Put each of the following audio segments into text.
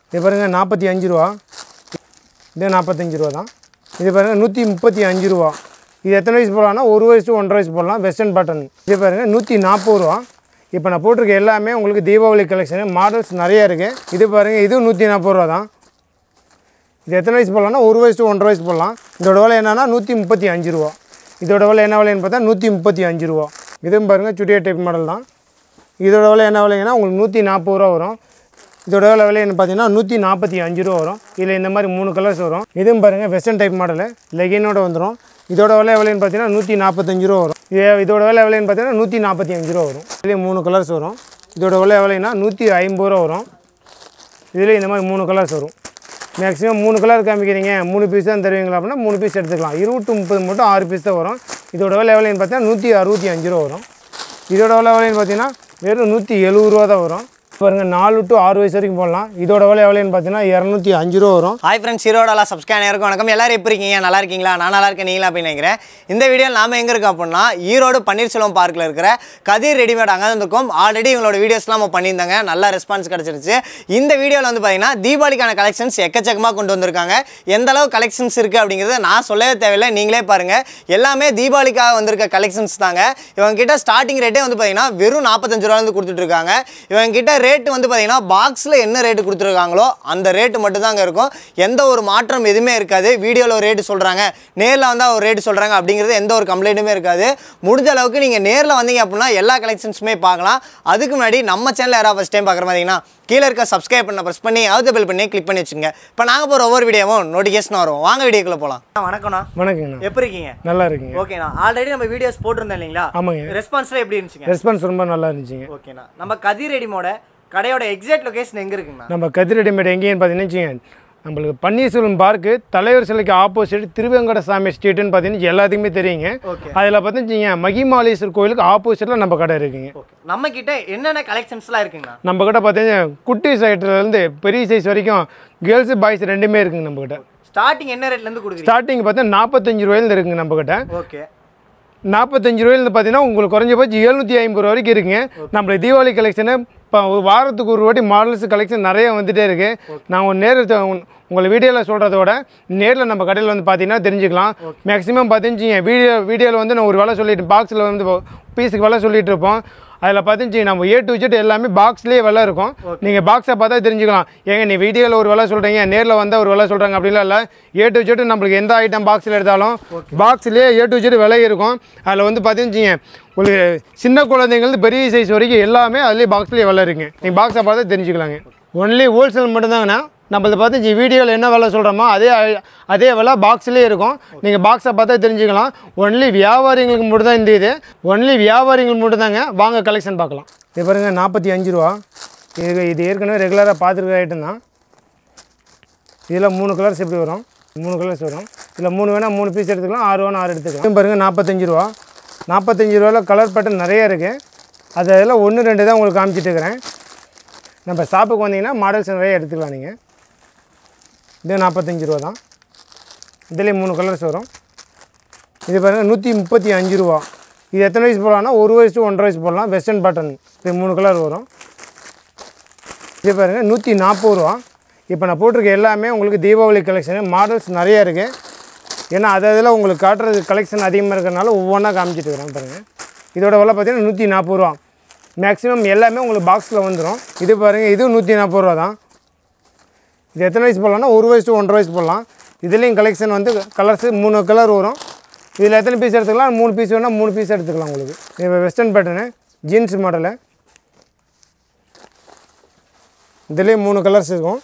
இது பாருங்கள் நாற்பத்தி அஞ்சு ரூபா இது நாற்பத்தஞ்சு ரூபா தான் இது பாருங்கள் நூற்றி முப்பத்தி அஞ்சு ரூபா இது எத்தனை வயசு போடலாம்னா ஒரு வயசு ஒன்றரை வயசு போடலாம் வெஸ்டர்ன் பேட்டர்ன் இது பாருங்கள் நூற்றி நாற்பது ரூபா இப்போ நான் போட்டிருக்க எல்லாமே உங்களுக்கு தீபாவளி கலெக்ஷனு மாடல்ஸ் நிறையா இருக்குது இது பாருங்கள் இதுவும் நூற்றி நாற்பது ரூபா தான் இது எத்தனை வயசு போடலாம்னா ஒரு வயசு to ஒன்றரை வயசு போடலாம் இதோட விலை என்னன்னா நூற்றி முப்பத்தி அஞ்சு ரூபா இதோட விலை என்ன விலைன்னு பார்த்தா நூற்றி முப்பத்தி அஞ்சு ரூபா இதுவும் பாருங்கள் சுட்டியா டைப் மாடல் தான் இதோட விலை என்ன விலைங்கன்னா உங்களுக்கு நூற்றி நாற்பது ரூபா வரும் இதோட விலை விலைன்னு பார்த்தீங்கன்னா நூற்றி நாற்பத்தி அஞ்சு ரூபா வரும் இதில் இந்த மாதிரி மூணு கலர்ஸ் வரும் இதுவும் பாருங்கள் வெஸ்டர்ன் டைப் மாடலு லெகினோட வந்துடும் இதோட விலை விலைன்னு பார்த்தீங்கன்னா நூற்றி நாற்பத்தஞ்சு ரூபா வரும் இது இதோட விலை விலைன்னு பார்த்தீங்கன்னா நூற்றி நாற்பத்தி அஞ்சு ரூபா வரும் இதுலேயே மூணு கலர்ஸ் வரும் இதோட விலை விலைன்னா நூற்றி ஐம்பது ரூபா வரும் இதில் இந்த மாதிரி மூணு கலர்ஸ் வரும் மேக்ஸிமம் மூணு கலர் காமிக்கிறீங்க மூணு பீஸ் தான் தருவீங்களா அப்படின்னா மூணு பீஸ் எடுத்துக்கலாம் இருபத்தி முப்பது மட்டும் ஆறு பீஸ் தான் வரும் இதோட விலை எவ்வளோன்னு பார்த்தீங்கன்னா நூற்றி அறுபத்தி அஞ்சு ரூபா வரும் இதோட விலை எவ்வளோன்னு பார்த்தீங்கன்னா வெறும் நூற்றி எழுபது ரூபா தான் வரும் பாருங்க நாலு டு ஆறு வயசு வரைக்கும் போடலாம் இதோட விலை எவ்வளோன்னு பார்த்தீங்கன்னா இரநூத்தி அஞ்சு ரூபா வரும் ஹாய் ஃப்ரெண்ட்ஸ் ஹீரோடாலா சப்ஸ்கிரைபருக்கு வணக்கம் எல்லாரும் எப்படி இருக்கீங்க நல்லா இருக்கீங்களா நான் நல்லா இருக்கேன் நீங்களா அப்படின்னு நினைக்கிறேன் இந்த வீடியோ நாம எங்கே இருக்கோம் அப்படின்னா ஈரோடு பன்னீர்செல்வம் பார்க்கில் இருக்கிற கதிர் ரெடிமேட் அங்கே இருந்திருக்கோம் ஆல்ரெடி இவங்களோட வீடியோஸ்லாம் நம்ம பண்ணியிருந்தாங்க நல்ல ரெஸ்பான்ஸ் கிடச்சிருச்சு இந்த வீடியோவில் வந்து பார்த்தீங்கன்னா தீபாவளிக்கான கலெக்ஷன்ஸ் எக்கச்சக்கமாக கொண்டு வந்திருக்காங்க எந்த அளவு கலெக்ஷன்ஸ் இருக்குது அப்படிங்கிறத நான் சொல்லவே தேவையில்லை நீங்களே பாருங்கள் எல்லாமே தீபாவளிக்காக வந்திருக்க கலெக்ஷன்ஸ் தாங்க இவங்க கிட்ட ஸ்டார்டிங் ரேட்டே வந்து பார்த்தீங்கன்னா வெறும் நாற்பத்தஞ்சு ரூபாலேருந்து கொடுத்துட்ருக்காங்க இவங்க கிட்ட ரேட்டு வந்து பார்த்தீங்கன்னா பாக்ஸில் என்ன ரேட்டு கொடுத்துருக்காங்களோ அந்த ரேட்டு மட்டும் தாங்க இருக்கும் எந்த ஒரு மாற்றம் எதுவுமே இருக்காது வீடியோவில் ஒரு ரேட்டு சொல்கிறாங்க நேரில் வந்தால் ஒரு ரேட்டு சொல்கிறாங்க அப்படிங்கிறது எந்த ஒரு கம்ப்ளைண்ட்டுமே இருக்காது முடிஞ்ச அளவுக்கு நீங்கள் நேரில் வந்தீங்க அப்படின்னா எல்லா கலெக்ஷன்ஸுமே பார்க்கலாம் அதுக்கு முன்னாடி நம்ம சேனல் யாராவது ஃபஸ்ட் டைம் பார்க்குற மாதிரிங்கன்னா கீழே இருக்க சப்ஸ்கிரைப் பண்ண ப்ரெஸ் பண்ணி அவுத்த பெல் பண்ணி கிளிக் பண்ணி வச்சுங்க இப்போ நாங்கள் போகிற ஒவ்வொரு வீடியோவும் நோட்டிஃபிகேஷன் வரும் வாங்க வீடியோக்குள்ளே போகலாம் வணக்கம்ண்ணா வணக்கங்கண்ணா எப்படி இருக்கீங்க நல்லா இருக்குங்க ஓகேண்ணா ஆல்ரெடி நம்ம வீடியோஸ் போட்டிருந்தோம் இல்லைங்களா ஆமாங்க ரெஸ்பான்ஸ்லாம் எப்படி இருந்துச்சுங்க ரெஸ்பான்ஸ் ரொம்ப நல்லா இருந்துச்சுங்க ஓகேண்ணா நம்ம கதிர் ரெடிமோட கடையோட எக்ஸாக்ட் லொகேஷன் எங்கே இருக்குங்கண்ணா நம்ம கதிர் ரெடிமேட் எங்கேன்னு பார்த்தீங்கன்னு வச்சுக்கோங்க, நம்மளுக்கு பன்னீர்செல்வம் பார்க்கு தலைவர் சிலைக்கு ஆப்போசிட் திருவேங்கட சாமி ஸ்ட்ரீட்டுன்னு பார்த்தீங்கன்னா எல்லாத்துக்குமே தெரியுங்க ஓகே அதில் பார்த்தீங்கன்னா மகிமாலேஸ்வர் கோயிலுக்கு ஆப்போசிட்டில் நம்ம கடை இருக்குங்க ஓகே நம்ம கிட்ட என்னென்ன கலெக்ஷன்ஸ்லாம் இருக்குங்கண்ணா நம்ம கிட்ட பார்த்தீங்கன்னா குட்டி சைட்லேருந்து பெரிய சைஸ் வரைக்கும் கேர்ள்ஸு பாய்ஸ் ரெண்டுமே இருக்குங்க நம்ம கிட்ட ஸ்டார்டிங் என்ன ரேட்ல இருந்து கொடுக்குறீங்க ஸ்டார்டிங் பார்த்தா நாற்பத்தஞ்சு ரூபாயிலேருந்து இருக்குங்க நம்ம கிட்ட ஓகே நாற்பத்தஞ்சு ரூபாயிலேருந்து பார்த்தீங்கன்னா உங்களுக்கு குறைஞ்சபட்சம் எழுநூற்றி ஐம்பது ரூபா வரைக்கும் இருக்குங்க நம்மளுக்கு தீபாவளி கலெக்ஷனு இப்போ ஒரு வாரத்துக்கு ஒரு வாட்டி மாடல்ஸ் கலெக்ஷன் நிறைய வந்துட்டே இருக்கு நான் ஒரு நேரில் உங்களை வீடியோவில் சொல்கிறத விட நேரில் நம்ம கடையில் வந்து பார்த்தீங்கன்னா தெரிஞ்சுக்கலாம் மேக்ஸிமம் பார்த்தீங்கன்னா வீடியோ வீடியோவில் வந்து நான் ஒரு விலை சொல்லிட்டு பாக்ஸில் வந்து பீஸுக்கு விலை சொல்லிட்டு இருப்போம் அதில் பார்த்துச்சு நம்ம ஏ டு ஜெட் எல்லாமே பாக்ஸ்லேயே விலை இருக்கும் நீங்கள் பாக்ஸை பார்த்தா தெரிஞ்சுக்கலாம் ஏங்க நீ வீடியோவில் ஒரு விலை சொல்கிறீங்க நேரில் வந்தால் ஒரு விலை சொல்கிறாங்க அப்படிலாம் இல்லை ஏ டு ஜெட் நம்மளுக்கு எந்த ஐட்டம் பாக்ஸில் எடுத்தாலும் பாக்ஸ்லேயே ஏ டு ஜெட் விலை இருக்கும் அதில் வந்து பார்த்தீங்கன்னு உங்களுக்கு சின்ன குழந்தைங்களுக்கு பெரிய சைஸ் வரைக்கும் எல்லாமே அதுலேயே பாக்ஸ்லேயே விலை இருக்குங்க நீங்கள் பாக்ஸை பார்த்தா தெரிஞ்சுக்கலாங்க ஒன்லி ஹோல்சேல் மட்டும்தாங்கண்ணா நம்மளது பார்த்து வீடியோவில் என்ன விலை சொல்கிறோமோ அதே ஐ- அதே விலை பாக்ஸ்லேயே இருக்கும் நீங்கள் பாக்ஸை பார்த்தா தெரிஞ்சுக்கலாம் ஒன்லி வியாபாரிங்களுக்கு மட்டும் தான் இந்த இது ஒன்லி வியாபாரிங்களுக்கு மட்டும்தாங்க வாங்க கலெக்ஷன் பார்க்கலாம் இது பாருங்க நாற்பத்தி அஞ்சு ரூபா இது இது ஏற்கனவே ரெகுலராக பார்த்துருக்க ஐட்டம் தான் இதில் மூணு கலர்ஸ் எப்படி வரும் மூணு கலர்ஸ் வரும் இதில் மூணு வேணால் மூணு பீஸ் எடுத்துக்கலாம் ஆறு வேணால் ஆறு எடுத்துக்கலாம் இது பாருங்கள் நாற்பத்தஞ்சு ரூபா நாற்பத்தஞ்சு ரூபாவில் கலர் பேட்டர்ன் நிறைய இருக்குது அது அதில் ஒன்று ரெண்டு தான் உங்களுக்கு காமிச்சிட்டு இருக்கிறேன் நம்ம ஷாப்புக்கு வந்தீங்கன்னா மாடல்ஸ் நிறைய எடுத்துக்கலாம் நீங்கள் இது நாற்பத்தஞ்சு ரூபா தான் இதுலேயே மூணு கலர்ஸ் வரும் இது பாருங்கள் நூற்றி முப்பத்தி அஞ்சு ரூபா இது எத்தனை வயசு போடலாம்னா ஒரு வயசு to ஒன்றரை வயசு போடலாம் வெஸ்டர்ன் பேட்டர்ன் இது மூணு கலர் வரும் இது பாருங்கள் நூற்றி நாற்பது ரூபா இப்போ நான் போட்டிருக்க எல்லாமே உங்களுக்கு தீபாவளி கலெக்ஷனு மாடல்ஸ் நிறைய இருக்குது ஏன்னா அது அதில் உங்களுக்கு காட்டுறது கலெக்ஷன் அதிகமாக இருக்கிறனால ஒவ்வொன்றா காமிச்சிட்டு இருக்கிறேன் பாருங்கள் இதோட விலை பார்த்தீங்கன்னா நூற்றி நாற்பது ரூபா மேக்ஸிமம் எல்லாமே உங்களுக்கு பாக்ஸில் வந்துடும் இது பாருங்கள் இதுவும் நூற்றி நாற்பது ரூபா தான் இது எத்தனை வயசு போடலாம்னா ஒரு வயசு to ஒன்றரை வயசு போடலாம் இதுலேயும் கலெக்ஷன் வந்து கலர்ஸு மூணு கலர் வரும் இதில் எத்தனை பீஸ் எடுத்துக்கலாம் மூணு பீஸ் வேணால் மூணு பீஸ் எடுத்துக்கலாம் உங்களுக்கு இது வெஸ்டர்ன் பேட்டர்னு ஜீன்ஸ் மாடலு இதுலேயும் மூணு கலர்ஸ் இருக்கும்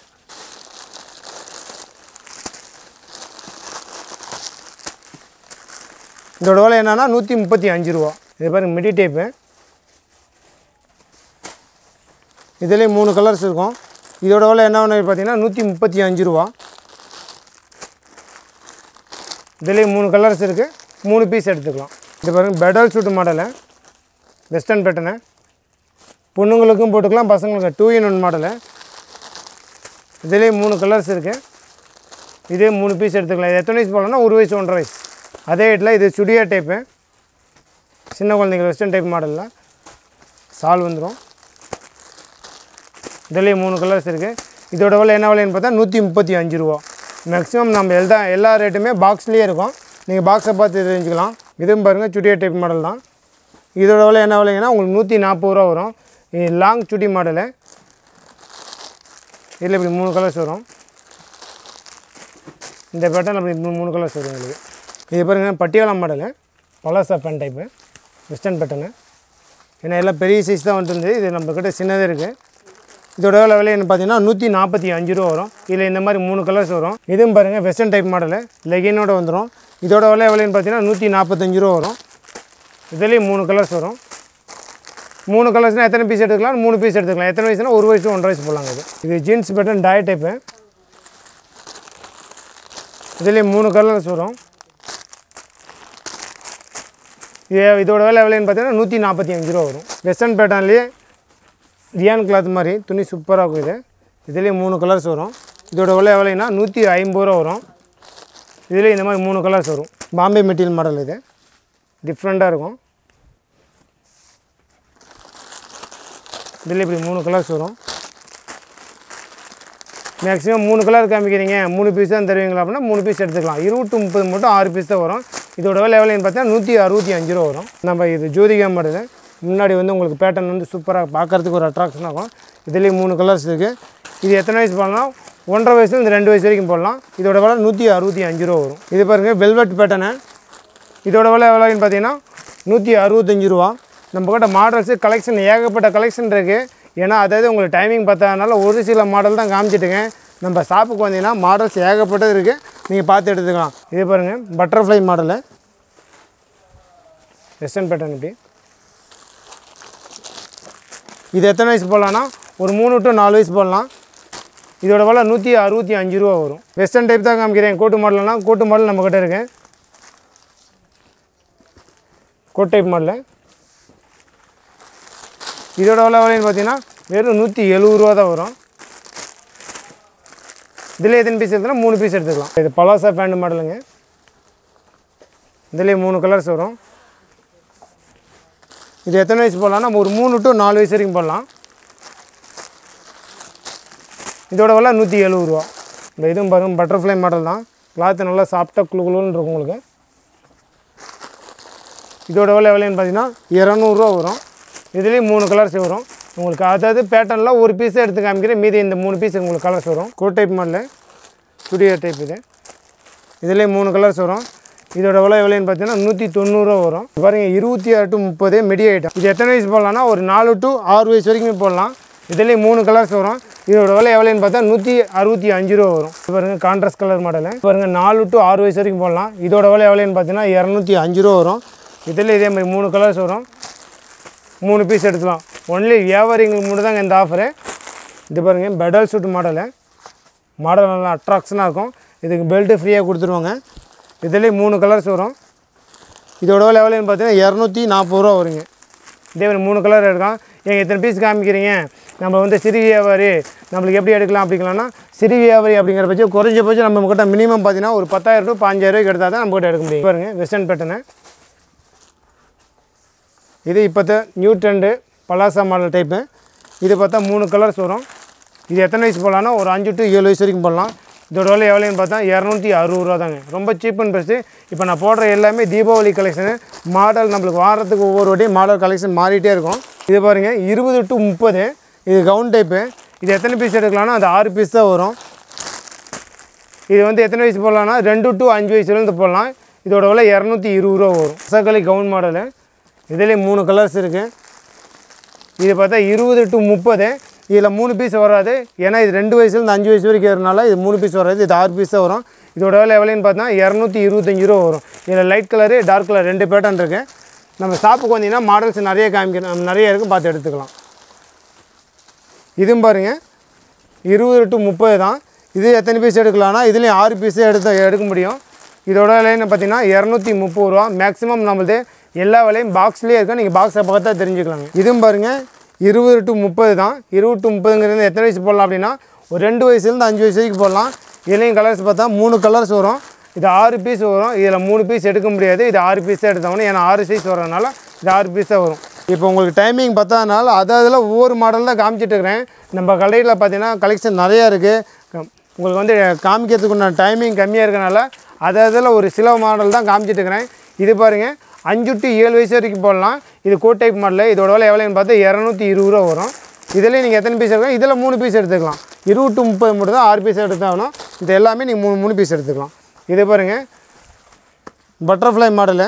இதோட விலை என்னன்னா நூற்றி முப்பத்தி அஞ்சு ரூபா இது பாருங்க மிடி டேப்பு இதுலேயும் மூணு கலர்ஸ் இருக்கும் இதோட விலை என்ன ஒன்று பார்த்தீங்கன்னா நூற்றி முப்பத்தி அஞ்சு ரூபா இதுலேயும் மூணு கலர்ஸ் இருக்குது மூணு பீஸ் எடுத்துக்கலாம் இது பாருங்க pedal suit model western pattern பொண்ணுங்களுக்கும் போட்டுக்கலாம் பசங்களுக்கு டூ இன் ஒன் மாடலு இதுலேயும் மூணு கலர்ஸ் இருக்குது இதே மூணு பீஸ் எடுத்துக்கலாம் இது எத்தனை வயசு போடலாம்னா ஒரு வயசு ஒன்றரை வயசு அதே இடத்துல இது சுடியா டைப்பு சின்ன குழந்தைங்க வெஸ்டர்ன் டைப் மாடலில் சால் வந்துடும் இதுலேயும் மூணு கலர்ஸ் இருக்குது இதோட விலை என்ன விலைன்னு பார்த்தா நூற்றி முப்பத்தி அஞ்சு ரூபா மேக்ஸிமம் நம்ம எல்லா எல்லா ரேட்டுமே பாக்ஸ்லேயே இருக்கும் நீங்கள் பாக்ஸை பார்த்து தெரிஞ்சுக்கலாம் இதுவும் பாருங்கள் சுட்டியா டைப் மாடல் தான் இதோட விலை என்ன விலைங்கன்னா உங்களுக்கு நூற்றி நாற்பது ரூபா வரும் இது லாங் சுட்டி மாடலு இதில் இப்படி மூணு கலர்ஸ் வரும் இந்த பேட்டர்ன் அப்படி மூணு மூணு கலர்ஸ் வரும் உங்களுக்கு இது பாருங்க Patiala model palazzo pant type western pattern ஏன்னா எல்லாம் பெரிய சைஸ் தான் வந்துருந்து இது நம்மக்கிட்ட சின்னதே இருக்குது இதோட விலை விலை என்ன பார்த்தீங்கன்னா நூற்றி நாற்பத்தி அஞ்சு ரூபா வரும் இதில் இந்த மாதிரி மூணு கலர்ஸ் வரும் இதுவும் பாருங்கள் வெஸ்டர்ன் டைப் மாடலு லெகினோட வந்துடும் இதோட விலை விலைன்னு பார்த்தீங்கன்னா நூற்றி நாற்பத்தஞ்சு ரூபா வரும் இதுலேயும் மூணு கலர்ஸ் வரும் மூணு கலர்ஸ்னால் எத்தனை பீஸ் எடுத்துக்கலாம் மூணு பீஸ் எடுத்துக்கலாம் எத்தனை வயசுனா ஒரு வயசு ஒன்றரை வயசு போடலாங்க இது இது ஜீன்ஸ் பேட்டர்ன் டய டைப்பு இதுலேயும் மூணு கலர்ஸ் வரும் இது இதோட விலை எவ்வளோன்னு பார்த்தீங்கன்னா நூற்றி நாற்பத்தி அஞ்சு ரூபா வரும் வெஸ்டர்ன் பேட்டர்ன்லேயே ரியான் கிளாத் மாதிரி துணி சூப்பராக இருக்கும் இது இதுலேயே மூணு கலர்ஸ் வரும் இதோட விலை எவ்வளோன்னா நூற்றி ஐம்பது ரூபா வரும் இதுலேயே இந்த மாதிரி மூணு கலர்ஸ் வரும் பாம்பே மெட்டீரியல் மாடல் இது டிஃப்ரெண்ட்டாக இருக்கும் இதில் இப்படி மூணு கலர்ஸ் வரும் மேக்ஸிமம் மூணு கலர் காமிக்கிறீங்க மூணு பீஸ் தான் தருவீங்களா அப்படின்னா மூணு பீஸ் எடுத்துக்கலாம் இருபத்து முப்பது மட்டும் ஆறு பீஸ் தான் வரும் இதோட விலை எவ்வளோன்னு பார்த்தா நூற்றி அறுபத்தி அஞ்சு ரூபா வரும் நம்ம இது ஜோதிகா மாடலு முன்னாடி வந்து உங்களுக்கு பேட்டர்ன் வந்து சூப்பராக பார்க்கறதுக்கு ஒரு அட்ராக்ஷன் ஆகும் இதுலேயும் மூணு கலர்ஸ் இருக்குது இது எத்தனை வயசு போடலாம் ஒன்றரை வயசுல இந்த ரெண்டு வயசு வரைக்கும் போடலாம் இதோட விலை நூற்றி அறுபத்தி அஞ்சு ரூபா வரும் இது பாருங்கள் வெல்வெட் பேட்டர்னு இதோட விலை எவ்வளோன்னு பார்த்தீங்கன்னா நூற்றி அறுபத்தஞ்சு ரூபா நம்ம கிட்ட மாடல்ஸு கலெக்ஷன் ஏகப்பட்ட கலெக்ஷன் இருக்குது ஏன்னா அதாவது உங்களுக்கு டைமிங் பார்த்ததுனால ஒரு சில மாடல் தான் காமிச்சிட்டுங்க நம்ம ஷாப்புக்கு வந்தீங்கன்னா மாடல்ஸ் ஏகப்பட்டது இருக்குது நீங்கள் பார்த்து எடுத்துக்கலாம் இது பாருங்கள் பட்டர்ஃப்ளை மாடலு வெஸ்டர்ன் பேட்டர்ன் இப்படி இது எத்தனை வயசு போடலான்னா ஒரு மூணு டு நாலு வயசு போடலாம் இதோட விலை நூற்றி அறுபத்தி அஞ்சு ரூபா வரும் வெஸ்டர்ன் டைப் தான் காமிக்கிறேன் கோட்டு மாடல்னா கோட்டு மாடல் நம்மக்கிட்ட இருக்கு கோட் டைப் மாடலு இதோட விலை விலைன்னு பார்த்தீங்கன்னா வெறும் நூற்றி எழுபது ரூபா தான் வரும் இதில் எத்தனை பீஸ் எடுத்தோம்னா மூணு பீஸ் எடுத்துக்கலாம் இது பலாசா பேண்ட் மாடலுங்க இதுலேயே மூணு கலர்ஸ் வரும் இது எத்தனை வயசு போடலாம்னா நம்ம ஒரு மூணு டு நாலு வயசு வரைக்கும் போடலாம் இதோட விலை நூற்றி எழுபது ரூபா இந்த இதுவும் பாருங்கள் பட்டர்ஃப்ளை மாடல் தான் கிளாத்து நல்லா சாஃப்டாக குளு குளுன்னு இருக்கும் உங்களுக்கு இதோட விலை எவ்வளோன்னு பார்த்தீங்கன்னா இரநூறுவா வரும் இதுலேயும் மூணு கலர்ஸ் வரும் உங்களுக்கு அதாவது பேட்டர்னில் ஒரு பீஸ் எடுத்து காமிக்கிறேன் மீதி இந்த மூணு பீஸ் உங்களுக்கு கலர்ஸ் வரும் coat type model studio type இது இதுலேயும் மூணு கலர்ஸ் வரும் இதோட விலை எவ்வளோன்னு பார்த்தீங்கன்னா நூற்றி தொண்ணூறுரூவா வரும் பாருங்க இருபத்தி ஆறு டு முப்பது மிடி ஐட்டம் இது எத்தனை வயசு போடலாம்னா ஒரு நாலு டு ஆறு வயசு வரைக்கும் போடலாம் இதுலேயும் மூணு கலர்ஸ் வரும் இதோட விலை எவ்வளோன்னு பார்த்தா நூற்றி அறுபத்தி அஞ்சு ரூபா வரும் இது பாருங்க கான்ட்ராஸ்ட் கலர் மாடலு பாருங்க நாலு டு ஆறு வயசு வரைக்கும் போடலாம் இதோட விலை எவ்வளோன்னு பார்த்தீங்கன்னா இரநூத்தி அஞ்சு ரூபா வரும் இதில் இதே மாதிரி மூணு கலர்ஸ் வரும் மூணு பீஸ் எடுக்கலாம் ஒன்லி வியாபாரிங்களுக்கு மட்டும் தாங்க இந்த ஆஃபரு இது பாருங்கள் பெடல் சூட் மாடலு மாடல் நல்லா அட்ராக்ஷனாக இருக்கும் இதுக்கு பெல்ட்டு ஃப்ரீயாக கொடுத்துருவாங்க இதுலேயே மூணு கலர்ஸ் வரும் இதோட விலை எவ்வளோன்னு பார்த்தீங்கன்னா இரநூத்தி நாற்பது ரூபா வருங்க இதே மாதிரி மூணு கலர் எடுக்கலாம் ஏங்க இத்தனை பீஸ் காமிக்கிறீங்க நம்ம வந்து சிறு வியாபாரி நம்மளுக்கு எப்படி எடுக்கலாம் அப்படிங்கலாம்னா சிறு வியாபாரி அப்படிங்கிற பட்சம் குறைஞ்சபட்சம் நம்ம கிட்ட மினிமம் பார்த்தீங்கன்னா ஒரு பத்தாயிரம் டு பாஞ்சாயிரம் ரூபாய்க்கு எடுத்தால் தான் நம்ம கிட்ட எடுக்க முடியும் பாருங்க வெஸ்டர்ன் பேட்டர்னு இது இப்போத்த new trend palazzo model type இது பார்த்தா மூணு கலர்ஸ் வரும் இது எத்தனை வயசு போடலாம்னா ஒரு அஞ்சு டு ஏழு வயசு வரைக்கும் போடலாம் இதோட விலை எவ்வளோன்னு பார்த்தா இரநூத்தி அறுபது ரூபா தாங்க ரொம்ப சீப் அண்ட் பெஸ்ட்டு இப்போ நான் போடுற எல்லாமே தீபாவளி கலெக்ஷனு மாடல் நம்மளுக்கு வாரத்துக்கு ஒவ்வொரு வாட்டியும் மாடல் கலெக்ஷன் மாறிட்டே இருக்கும் இது பாருங்கள் இருபது டு முப்பது இது கவுன் டைப்பு இது எத்தனை பீஸ் எடுக்கலாம்னா அது ஆறு பீஸ் தான் வரும் இது வந்து எத்தனை வயசு போடலாம்னா ரெண்டு டு அஞ்சு வயசுலேருந்து போடலாம் இதோட விலை இரநூத்தி இருபது ரூபா வரும் சகலி கவுன் மாடலு இதுலேயே மூணு கலர்ஸ் இருக்குது இது பார்த்தா இருபது டு முப்பது இதில் மூணு பீஸ் வராது ஏன்னா இது ரெண்டு வயசுலேருந்து அஞ்சு வயசு வரைக்கும் வரனால இது மூணு பீஸ் வராது இது ஆறு பீஸ் தான் வரும் இதோட விலை எவ்வளோன்னு பார்த்தா இரநூத்தி இருபத்தஞ்சி ரூபா வரும் இதில் லைட் கலரு டார்க் கலர் ரெண்டு பேட்டர்ன் இருக்குது நம்ம ஷாப்புக்கு வந்தீங்கன்னா மாடல்ஸ் நிறைய காமிக்கணும் நிறைய இருக்குது பார்த்து எடுத்துக்கலாம் இதுவும் பாருங்கள் இருபது டு முப்பது தான் இது எத்தனை பீஸ் எடுக்கலாம்னா இதுலேயும் ஆறு பீஸே எடுத்து எடுக்க முடியும் இதோட விலைன்னு பார்த்தீங்கன்னா இரநூத்தி முப்பது ரூபா மேக்ஸிமம் நம்மளது எல்லா விலையும் பாக்ஸ்லேயே இருக்கும் நீங்கள் பாக்ஸை பார்த்தா தெரிஞ்சுக்கலாங்க இதுவும் பாருங்கள் இருபது டு முப்பது தான் இருபது டு முப்பதுங்கிறது எத்தனை வயசு போடலாம் அப்படின்னா ஒரு ரெண்டு வயசுலேருந்து அஞ்சு வயசு வரைக்கும் போடலாம் இதுலேயும் கலர்ஸ் பார்த்தா மூணு கலர்ஸ் வரும் இது ஆறு பீஸ் வரும் இதில் மூணு பீஸ் எடுக்க முடியாது இது ஆறு பீஸ் தான் எடுத்தாகணும் ஏன்னா ஆறு சைஸ் வரதுனால இது ஆறு பீஸ் தான் வரும் இப்போ உங்களுக்கு டைமிங் பத்தாதனால அது அதில் ஒவ்வொரு மாடல் தான் காமிச்சிட்டு இருக்கிறேன் நம்ம கடையில் பார்த்தீங்கன்னா கலெக்ஷன் நிறையா இருக்குது உங்களுக்கு வந்து காமிக்கிறதுக்கு உண்டான டைமிங் கம்மியாக இருக்கனால அது அதில் ஒரு சில மாடல் தான் காமிச்சிட்டு இருக்கிறேன் இது பாருங்கள் அஞ்சு டு ஏழு வயசு வரைக்கும் போடலாம் இது கோட் டைப் மாடல் இதோட விலை எவ்வளோன்னு பார்த்தா இரநூத்தி இருபது ரூபா வரும் இதுலேயும் நீங்கள் எத்தனை பீஸ் எடுக்கலாம் இதில் மூணு பீஸ் எடுத்துக்கலாம் இருபது டு முப்பது மட்டும் தான் ஆறு பீஸ் எடுத்தாகணும் இது எல்லாமே நீங்கள் மூணு மூணு பீஸ் எடுத்துக்கலாம் இது பாருங்கள் பட்டர்ஃப்ளை மாடலு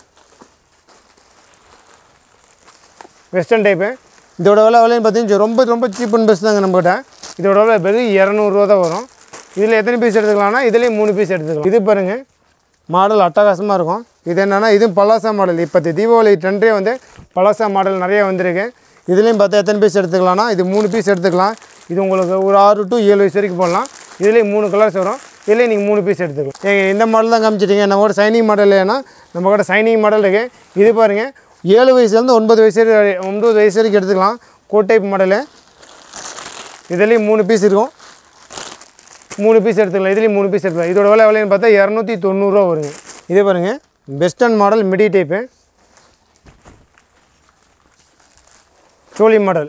வெஸ்டர்ன் டைப்பு இதோட விலை விலைன்னு பார்த்தீங்கன்னா ரொம்ப ரொம்ப சீப் அண்ட் பெஸ்ட் தாங்க நம்மகிட்ட இதோட விலை வெறும் இரநூறுவா தான் வரும் இதில் எத்தனை பீஸ் எடுத்துக்கலாம்னா இதுலேயும் மூணு பீஸ் எடுத்துக்கலாம் இது பாருங்கள் மாடல் அட்டகாசமாக இருக்கும் இது என்னென்னா இதுவும் பலாசா மாடல் இப்போ தீபாவளி ட்ரெண்டே வந்து பலாசா மாடல் நிறைய வந்திருக்கு இதுலேயும் பார்த்தா எத்தனை பீஸ் எடுத்துக்கலாம்னா இது மூணு பீஸ் எடுத்துக்கலாம் இது உங்களுக்கு ஒரு ஆறு டு ஏழு வயசு வரைக்கும் போடலாம் இதுலேயும் மூணு கலர்ஸ் வரும் இதுலேயும் நீங்கள் மூணு பீஸ் எடுத்துக்கலாம் ஏங்க இந்த மாடல் தான் காமிச்சிட்டீங்க நம்ம கூட சைனிங் மாடல் ஏன்னா நம்ம கூட சைனிங் மாடல் இருக்குது இது பாருங்கள் ஏழு வயசுலேருந்து ஒன்பது வயசு வரை ஒன்பது வயசு வரைக்கும் எடுத்துக்கலாம் கோட் டைப் மாடலு இதுலேயும் மூணு பீஸ் இருக்கும் மூணு பீஸ் எடுத்துக்கலாம் இதுலேயும் மூணு பீஸ் எடுத்துக்கலாம் இதோட விலை விலைன்னு பார்த்தா இரநூத்தி தொண்ணூறுரூவா வருங்க இது பாருங்கள் western model midi type choli model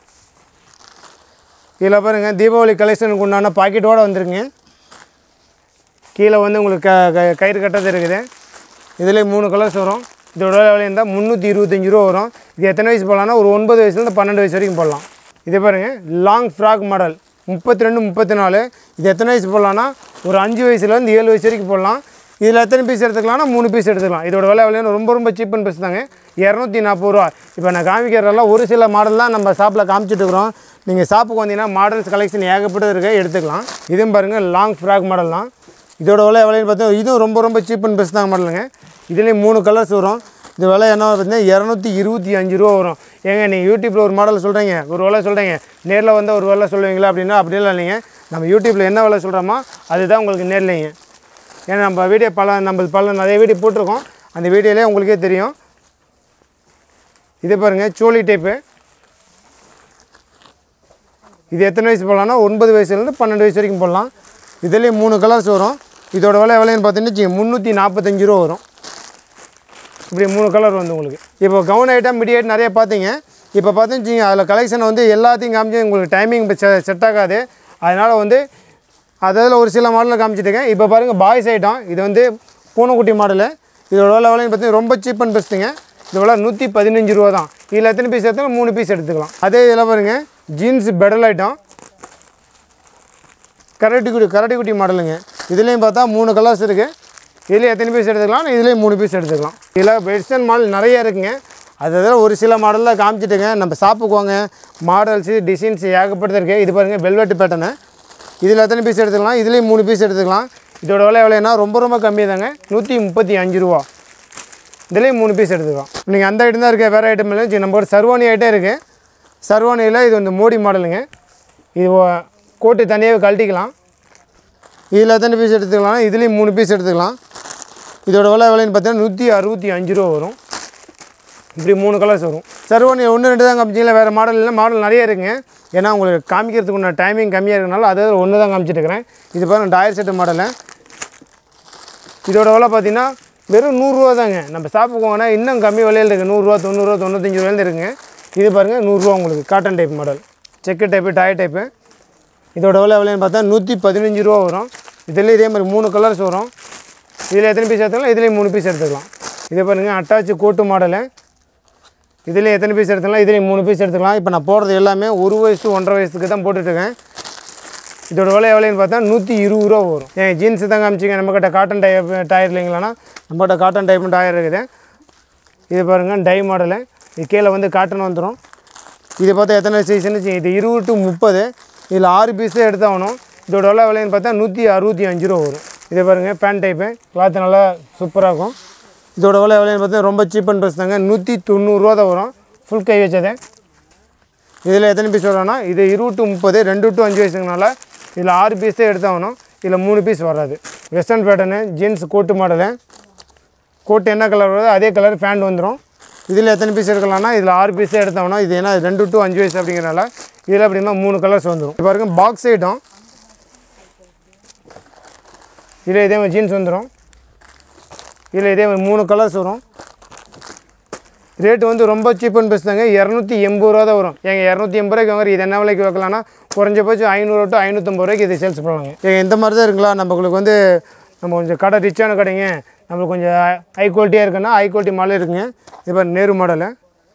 இதில் பாருங்கள் தீபாவளி கலெக்ஷனுக்கு உண்டான பாக்கெட்டோடு வந்துருங்க கீழே வந்து உங்களுக்கு க க- கயிறு கட்டது இருக்குது இதில் மூணு கலர்ஸ் வரும் இதோட விலை இருந்தால் முந்நூற்றி இருபத்தஞ்சி ரூபா வரும் இது எத்தனை வயசு போடலாம்னா ஒரு ஒன்பது வயசுலேருந்து பன்னெண்டு வயசு வரைக்கும் போடலாம் இது பாருங்கள் லாங் ஃப்ராக் மாடல் முப்பத்தி ரெண்டு முப்பத்தி நாலு இது எத்தனை வயசு போடலாம்னா ஒரு அஞ்சு வயசுலேருந்து ஏழு வயசு வரைக்கும் போடலாம் இதில் எத்தனை பீஸ் எடுத்துக்கலாம்னா மூணு பீஸ் எடுத்துக்கலாம் இதோட விலை விலைன்னு ரொம்ப ரொம்ப சீப் அண்ட் பெஸ்ட் தாங்க இரநூத்தி நாற்பது ரூபா இப்போ நான் காமிக்கிறதெல்லாம் ஒரு சில மாடல் தான் நம்ம ஷாப்பில் காமிச்சிட்டு இருக்கிறோம் நீங்கள் ஷாப்புக்கு வந்தீங்கன்னா மாடல்ஸ் கலெக்ஷன் ஏகப்பட்டது இருக்குது எடுத்துக்கலாம் இதுவும் பாருங்கள் லாங் ஃப்ராக் மாடல் தான் இதோட விலை எவ்வளோன்னு பார்த்தா இதுவும் ரொம்ப ரொம்ப சீப் அண்ட் பெஸ்ட் தான் மாடலுங்க இதுலேயும் மூணு கலர்ஸ் வரும் இது விலை என்ன பார்த்தீங்கன்னா இரநூத்தி இருபத்தி அஞ்சு ரூபா வரும் ஏங்க நீங்கள் யூடியூப்பில் ஒரு மாடல் சொல்கிறீங்க ஒரு விலை சொல்கிறீங்க நேரில் வந்தால் ஒரு விலை சொல்லுவீங்களா அப்படின்னா அப்படிலாம் இல்லைங்க நம்ம யூடியூப்பில் என்ன விலை சொல்கிறோமோ அதுதான் உங்களுக்கு நேர்லைங்க ஏன்னா நம்ம வீடியோ பல நம்ம பல நிறைய வீடியோ போட்டிருக்கோம் அந்த வீடியோலேயே உங்களுக்கே தெரியும் இது பாருங்கள் சோழி டைப்பு இது எத்தனை வயசு போடலாம்னா ஒன்பது வயசுலேருந்து பன்னெண்டு வயசு வரைக்கும் போடலாம் இதுலேயும் மூணு கலர்ஸ் வரும் இதோட விலை விலைன்னு பார்த்தீங்கன்னா முந்நூற்றி நாற்பத்தஞ்சு ரூபா வரும் இப்படி மூணு கலர் வந்து உங்களுக்கு இப்போ கவுன் ஐட்டம் மிடி ஐட்டம் நிறைய பார்த்தீங்க இப்போ பார்த்தீங்க அதில் கலெக்ஷன் வந்து எல்லாத்தையும் காமிச்சு உங்களுக்கு டைமிங் செட் ஆகாது அதனால் வந்து அதில் ஒரு சில மாடலில் காமிச்சிட்டுருக்கேன் இப்போ பாருங்கள் பாய்ஸ் ஐட்டம் இது வந்து பூனைக்குட்டி மாடலு இதோட விலை விலைன்னு பார்த்தீங்கன்னா ரொம்ப சீப் அண்ட் பெஸ்ட்டுங்க இது விலை நூற்றி பதினஞ்சு ரூபா தான் இதில் எத்தனை பீஸ் எடுத்தாலும் மூணு பீஸ் எடுத்துக்கலாம் அதே இதில் பாருங்கள் ஜீன்ஸ் பெடல் ஐட்டம் கரடிக்குட்டி கரடிக்குட்டி மாடலுங்க இதுலேயும் பார்த்தா மூணு கலர்ஸ் இருக்குது இதில் எத்தனை பீஸ் எடுத்துக்கலாம் இதுலேயும் மூணு பீஸ் எடுத்துக்கலாம் இதில் வெஸ்டர்ன் மாடல் நிறைய இருக்குங்க அது அதில் ஒரு சில மாடலில் காமிச்சிட்டுங்க நம்ம ஷாப்புக்கு வாங்க மாடல்ஸு டிசைன்ஸ் ஏகப்பட்டது இருக்குது இது பாருங்கள் வெல்வெட் பேட்டர்னு இதில் எத்தனை பீஸ் எடுத்துக்கலாம் இதுலேயும் மூணு பீஸ் எடுத்துக்கலாம் இதோட விலை எவ்வளோனா ரொம்ப ரொம்ப கம்மி தாங்க நூற்றி முப்பத்தி அஞ்சு ரூபா இதுலேயும் மூணு பீஸ் எடுத்துக்கலாம் நீங்கள் அந்த ஐட்டம் தான் இருக்க வேறு ஐட்டம் இல்லை சரி, நம்ம ஒரு சர்வானி ஐட்டம் இருக்குது சர்வானியில் இது வந்து மோடி மாடலுங்க இது ஓ- கோட்டு தனியாகவே கழட்டிக்கலாம் இதில் எத்தனை பீஸ் எடுத்துக்கலாம் இதுலேயும் மூணு பீஸ் எடுத்துக்கலாம் இதோட விலை விலைன்னு பார்த்தீங்கன்னா நூற்றி அறுபத்தி அஞ்சு ரூபா வரும் இப்படி மூணு கலர்ஸ் வரும் சர்வானி ஒன்று ரெண்டு தான் காமிச்சிங்களா வேறு மாடல் இல்லை மாடல் நிறைய இருக்குங்க ஏன்னா உங்களுக்கு காமிக்கிறதுக்கு உண்டான டைமிங் கம்மியாக இருக்கனால அது ஒன்று தான் காமிச்சிட்டு இருக்கிறேன் இது பாருங்க டயர் செட்டு மாடலு இதோட விலை பார்த்தீங்கன்னா வெறும் நூறுரூவா தாங்க நம்ம ஷாப்புக்கு போனா இன்னும் கம்மி விலையில் இருக்குது நூறுரூவா தொண்ணூறுரூவா தொண்ணூத்தஞ்சு ரூபாயில இருக்குங்க இது பாருங்கள் நூறுரூவா உங்களுக்கு cotton type model check type டாய் டைப்பு இதோட விலை விலைன்னு பார்த்தா நூற்றி பதினஞ்சு ரூபா வரும் இதில் இதே மாதிரி மூணு கலர்ஸ் வரும் இதில் எத்தனை பீஸ் எடுத்துக்கலாம் இதுலேயும் மூணு பீஸ் எடுத்துக்கலாம் இது பாருங்கள் அட்டாச்சு கோட்டு மாடலு இதில் எத்தனை பீஸ் எடுத்துக்கலாம் இதுலேயும் மூணு பீஸ் எடுத்துக்கலாம் இப்போ நான் போடுறது எல்லாமே ஒரு வயசு ஒன்றரை வயசுக்கு தான் போட்டுட்ருக்கேன் இதோட விலை எவ்வளோன்னு பார்த்தா நூற்றி இருபது ரூபா வரும் ஏன் ஜீன்ஸு தான் காமிச்சிங்க நம்மக்கிட்ட காட்டன் டயர் டயர் இல்லைங்களாண்ணா நம்மகிட்ட காட்டன் டைப் டயர் இருக்குது இது பாருங்கள் டை மாடலு இது கீழே வந்து காட்டன் வந்துடும் இது பார்த்தா எத்தனை சைஸ்னு இது இருபது டு முப்பது இதில் ஆறு பீஸே எடுத்தாகணும் இதோட விலை விலைன்னு பார்த்தா நூற்றி அறுபத்தி அஞ்சு ரூபா வரும் இது பாருங்கள் பேண்ட் டைப்பு கிளாத் நல்லா சூப்பராக இருக்கும் இதோட விலை விலைன்னு பார்த்தா ரொம்ப சீப் அண்ட் பெஸ்ட் தாங்க நூற்றி தொண்ணூறுரூவா தான் வரும் ஃபுல் கை வச்சது இதில் எத்தனை பீஸ் வரும்னா இது இருபது டு முப்பது ரெண்டு டு அஞ்சு வயசுனால இதில் ஆறு பீஸே எடுத்தாகணும் இதில் மூணு பீஸ் வராது western pattern jeans coat model coat என்ன கலர் வருதோ அதே கலர் பேண்ட் வந்துடும் இதில் எத்தனை பீஸ் எடுக்கலாம்னா இதில் ஆறு பீஸே எடுத்தோம்னா இது ஏன்னா ரெண்டு டு அஞ்சு வயசு அப்படிங்கிறனால இதில் அப்படின்னா மூணு கலர்ஸ் வந்துடும் இப்போ பாருங்க பாக்ஸ் ஐட்டம் இதில் இதே மாதிரி ஜீன்ஸ் வந்துடும் இதில் இதே மாதிரி மூணு கலர்ஸ் வரும் ரேட்டு வந்து ரொம்ப சீப் அண்ட் பெஸ்ட் தாங்க இரநூத்தி எண்பது ரூபா தான் வரும் எங்கள் இரநூத்தி எண்பது ரூபாய்க்கு வாங்குற இது என்ன விலைக்கு வைக்கலாம்னா குறைஞ்சபட்சம் ஐநூறு டு ஐநூற்றம்பது ரூபாய்க்கு இது சேல்ஸ் பண்ணலாங்க ஏங்க இந்த மாதிரி தான் இருக்குங்களா நம்மளுக்கு வந்து நம்ம கொஞ்சம் கடை ரிச்சான கடைங்க நம்மளுக்கு கொஞ்சம் ஹை குவாலிட்டியாக இருக்குன்னா ஹை குவாலிட்டி மாடல் இருக்குங்க இப்போ நேரு மாடலு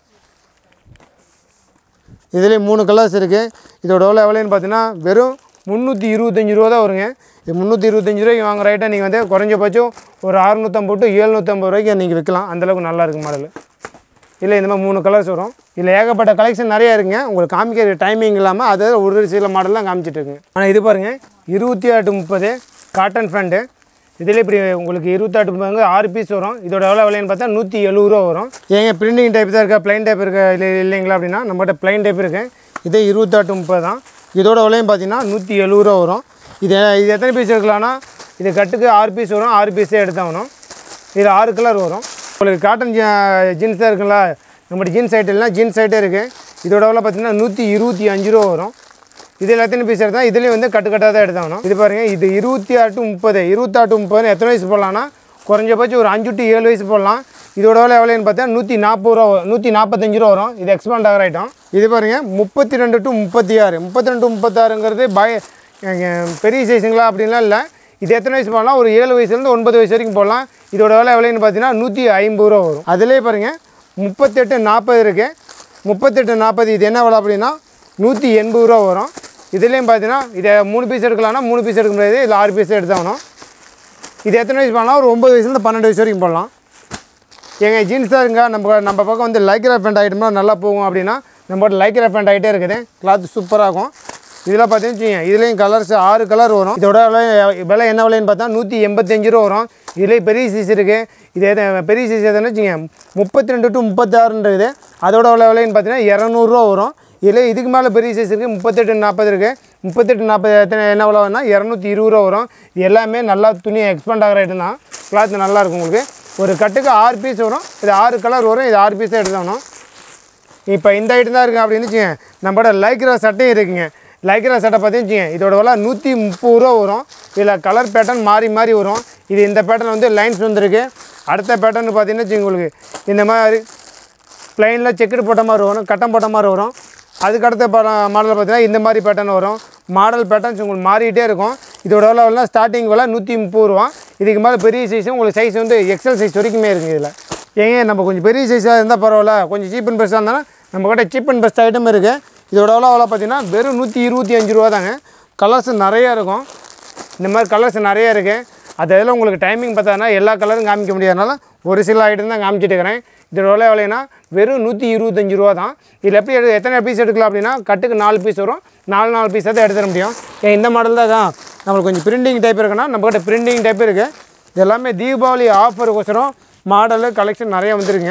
இதுலேயே மூணு கலர்ஸ் இருக்குது இதோட எவ்வளோ எவ்வளோன்னு பார்த்தீங்கன்னா வெறும் முந்நூற்றி இருபத்தஞ்சி ரூபா தான் வருங்க இது முந்நூற்றி இருபத்தஞ்சி ரூபாய்க்கு வாங்குற ஐட்டம் நீங்கள் வந்து குறைஞ்சபட்சம் ஒரு அறுநூற்றம்பது டு ஏழ்நூற்றம்பது ரூபாய்க்கு நீங்கள் விற்கலாம் அந்தளவுக்கு நல்லா இருக்கு மாடல் இல்லை இந்த மாதிரி மூணு கலர்ஸ் வரும் இதில் ஏகப்பட்ட கலெக்ஷன் நிறைய இருக்குங்க உங்களுக்கு காமிக்கிற டைமிங் இல்லாமல் அது ஒரு சில மாடல்லாம் காமிச்சிட்டு இருக்குங்க ஆனால் இது பாருங்கள் இருபத்தி எட்டு முப்பது காட்டன் ஃபேண்ட்டு இதில் இப்படி உங்களுக்கு இருபத்தாட்டு முப்பது ஆறு பீஸ் வரும் இதோட எவ்வளோ விலைன்னு பார்த்தா நூற்றி எழுபது ரூபா வரும் ஏங்க பிரிண்டிங் டைப் தான் இருக்கா ப்ளைன் டைப் இருக்கா இல்லை இல்லைங்களா அப்படின்னா நம்மகிட்ட ப்ளைன் டைப் இருக்கு இதே இருபத்தாட்டு முப்பது தான் இதோட விலையும் பார்த்தீங்கன்னா நூற்றி எழுபது ரூபா வரும் இது இது எத்தனை பீஸ் எடுக்கலாம்னா இது கட்டுக்கு ஆறு பீஸ் வரும் ஆறு பீஸே எடுத்தாகணும் இதில் ஆறு கலர் வரும் உங்களுக்கு காட்டன் ஜீன்ஸ் தான் இருக்குங்களா நம்மகிட்ட ஜீன்ஸ் ஐட்டம்லாம் ஜீன்ஸ் ஐட்டே இருக்குது இதோட விலை பார்த்தீங்கன்னா நூற்றி இருபத்தி அஞ்சு ரூபா வரும் இதில் எத்தனை பீஸ் எடுத்தால் இதுலேயும் வந்து கட்டுக்கட்டாக தான் எடுத்தாகணும் இது பாருங்கள் இது இருபத்தி ஆறு to முப்பது இருபத்தாறு to முப்பது எத்தனை வயசு போடலாம்னா குறைஞ்சபட்சம் ஒரு அஞ்சு டு ஏழு வயசு போடலாம் இதோட விலை எவ்வளோன்னு பார்த்தா நூற்றி நாற்பது ரூபா வரும். நூற்றி நாற்பத்தஞ்சு ரூபா வரும் இது எக்ஸ்பாண்ட் ஆகிற ஐட்டம் இது பாருங்கள் முப்பத்தி ரெண்டு டு முப்பத்தி ஆறு முப்பத்தி ரெண்டு to முப்பத்தாறுங்கிறது பய அஹ் பெரிய சைஸுங்களா அப்படின்லாம் இல்லை இது எத்தனை வயசு போடலாம் ஒரு ஏழு வயசுலேருந்து ஒன்பது வயசு வரைக்கும் போடலாம் இதோட விலை எவ்வளோன்னு பார்த்தீங்கன்னா நூற்றி ஐம்பது ரூபா வரும் அதிலே பாருங்கள் முப்பத்தெட்டு நாற்பது இருக்குது முப்பத்தெட்டு நாற்பது இது என்ன விலை அப்படின்னா நூற்றி எண்பது ரூபா வரும் இதுலேயும் பார்த்தீங்கன்னா இதை மூணு பீஸ் எடுக்கலாம்னா மூணு பீஸ் எடுக்க முடியாது இல்லை ஆறு பீஸ் எடுத்தாகணும் இது எத்தனை வயசு பண்ணலாம் ஒரு ஒம்பது வயசுலேருந்து பன்னெண்டு வயசு வரைக்கும் போடலாம் எங்கள் ஜீன்ஸ் தான் இருங்க நம்ம நம்ம பக்கம் வந்து லைக்ரா பேண்ட் ஐட்டம்லாம் நல்லா போகும் அப்படின்னா நம்மகிட்ட லைக்ரா பேண்ட் ஆகிட்டே இருக்குது கிளாத் சூப்பராக இருக்கும் இதில் பார்த்தீங்கன்னு வச்சுக்கோங்க இதுலேயும் கலர்ஸ் ஆறு கலர் வரும் இதோட விலை விலை என்ன விலைன்னு பார்த்தா நூற்றி எண்பத்தஞ்சு ரூபா வரும் இதுலேயே பெரிய சைஸ் இருக்குது இது எது பெரிய சைஸ் எதுன்னு வச்சுக்கோங்க முப்பத்தி ரெண்டு டு முப்பத்தாறுன்றது அதோட விலை விலைன்னு பார்த்தீங்கன்னா இரநூறுவா வரும் இதில் இதுக்கு மேலே பெரிய சைஸ் இருக்குது முப்பத்தெட்டு நாற்பது இருக்குது முப்பத்தெட்டு நாற்பது எத்தனை என்ன விலைன்னா இரநூத்தி இருபது ரூபா வரும் இது எல்லாமே நல்லா துணி எக்ஸ்பெண்ட் ஆகிற ஐட்டம் தான் கிளாத் நல்லா இருக்கும் உங்களுக்கு ஒரு கட்டுக்கு ஆறு பீஸ் வரும் இது ஆறு கலர் வரும் இது ஆறு பீஸாக எடுத்தாகணும் இப்போ இந்த ஐட்டம் தான் இருக்குது அப்படின்னு வச்சுக்கோங்க நம்மளோட லைக்ரா சட்டையும் இருக்குங்க லைக்ரா சட்டை பார்த்தீங்கன்னு வச்சுக்கோங்க இதோட விலை நூற்றி முப்பது ரூபா வரும் இதில் கலர் பேட்டர்ன் மாறி மாறி வரும் இது இந்த பேட்டர்ன் வந்து லைன்ஸ் வந்துருக்கு அடுத்த பேட்டர்ன் பார்த்தீங்கன்னா வச்சுக்கோங்க உங்களுக்கு இந்த மாதிரி ப்ளைனில் செக்குடு போட்ட மாதிரி வரும் கட்டம் போட்ட மாதிரி வரும் அதுக்கு அடுத்த மாடல் பார்த்தீங்கன்னா இந்த மாதிரி பேட்டர்ன் வரும் மாடல் பேட்டர்ன்ஸ் உங்களுக்கு மாறிட்டே இருக்கும் இதோட விலை ஸ்டார்டிங் விலை நூற்றி முப்பது ரூபா இதுக்கு மேலே பெரிய சைஸும் உங்களுக்கு சைஸ் வந்து எக்ஸல் சைஸ் வரைக்குமே இருக்குது இதில் ஏங்க நம்ம கொஞ்சம் பெரிய சைஸாக இருந்தால் பரவாயில்ல கொஞ்சம் சீப் அண்ட் பெஸ்ட்டாக இருந்தாலும் நம்ம கிட்ட சீப் அண்ட் பெஸ்ட் ஐட்டம் இருக்குது இதோட விலை விலை பார்த்தீங்கன்னா வெறும் நூற்றி இருபத்தி அஞ்சு ரூபா தாங்க கலர்ஸ் நிறையா இருக்கும் இந்த மாதிரி கலர்ஸ் நிறைய இருக்குது அது இதில் உங்களுக்கு டைமிங் பார்த்தாங்கன்னா எல்லா கலரும் காமிக்க முடியாதனால ஒரு சில ஐட்டம் தான் காமிச்சிட்டு இருக்கிறேன் இதோட விலை எவ்வளோனா வெறும் நூற்றி இருபத்தஞ்சி ரூபா தான் இதில் எப்படி எடு எத்தனை பீஸ் எடுக்கலாம் அப்படின்னா கட்டுக்கு நாலு பீஸ் வரும் நாலு நாலு பீஸாக தான் எடுத்துட முடியும் ஏன் இந்த மாடல் தான் தான் நம்மளுக்கு கொஞ்சம் பிரிண்டிங் டைப் இருக்குன்னா நம்மக்கிட்ட பிரிண்டிங் டைப் இருக்குது இது எல்லாமே தீபாவளி ஆஃபருக்கோசரம் மாடலு கலெக்ஷன் நிறைய வந்துருங்க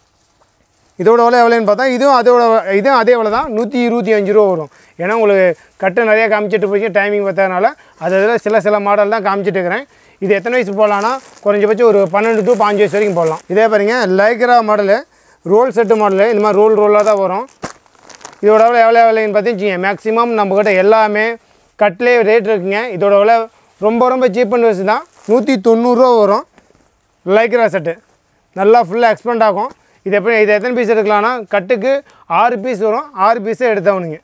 இதோட விலை எவ்வளோன்னு பார்த்தா இதுவும் அதோட இதுவும் அதே விலை தான் நூற்றி இருபத்தி அஞ்சு ரூபா வரும் ஏன்னா உங்களுக்கு கட்டு நிறைய காமிச்சிட்டு போய் டைமிங் பார்த்ததுனால அது இதில் சில சில மாடல் தான் காமிச்சிட்டு இருக்கிறேன் இது எத்தனை வயசு போடலான்னா குறைஞ்சபட்சம் ஒரு பன்னெண்டு டு பாஞ்சு வயசு வரைக்கும் போடலாம் இதே பாருங்க lycra model roll set model இந்த மாதிரி ரோல் ரோலாக தான் வரும் இதோட விலை எவ்வளோ விலைன்னு பார்த்தீங்க மேக்ஸிமம் நம்மக்கிட்ட எல்லாமே கட்லே ரேட் இருக்குங்க இதோட விலை ரொம்ப ரொம்ப சீப் அண்ட் வயசு தான் நூற்றி தொண்ணூறுரூவா வரும் லைக்ரா செட்டு நல்லா ஃபுல்லாக எக்ஸ்பெண்ட் ஆகும் இது எப்படி இது எத்தனை பீஸ் எடுக்கலாம்னா கட்டுக்கு ஆறு பீஸ் வரும் ஆறு பீஸே எடுத்தவனுங்க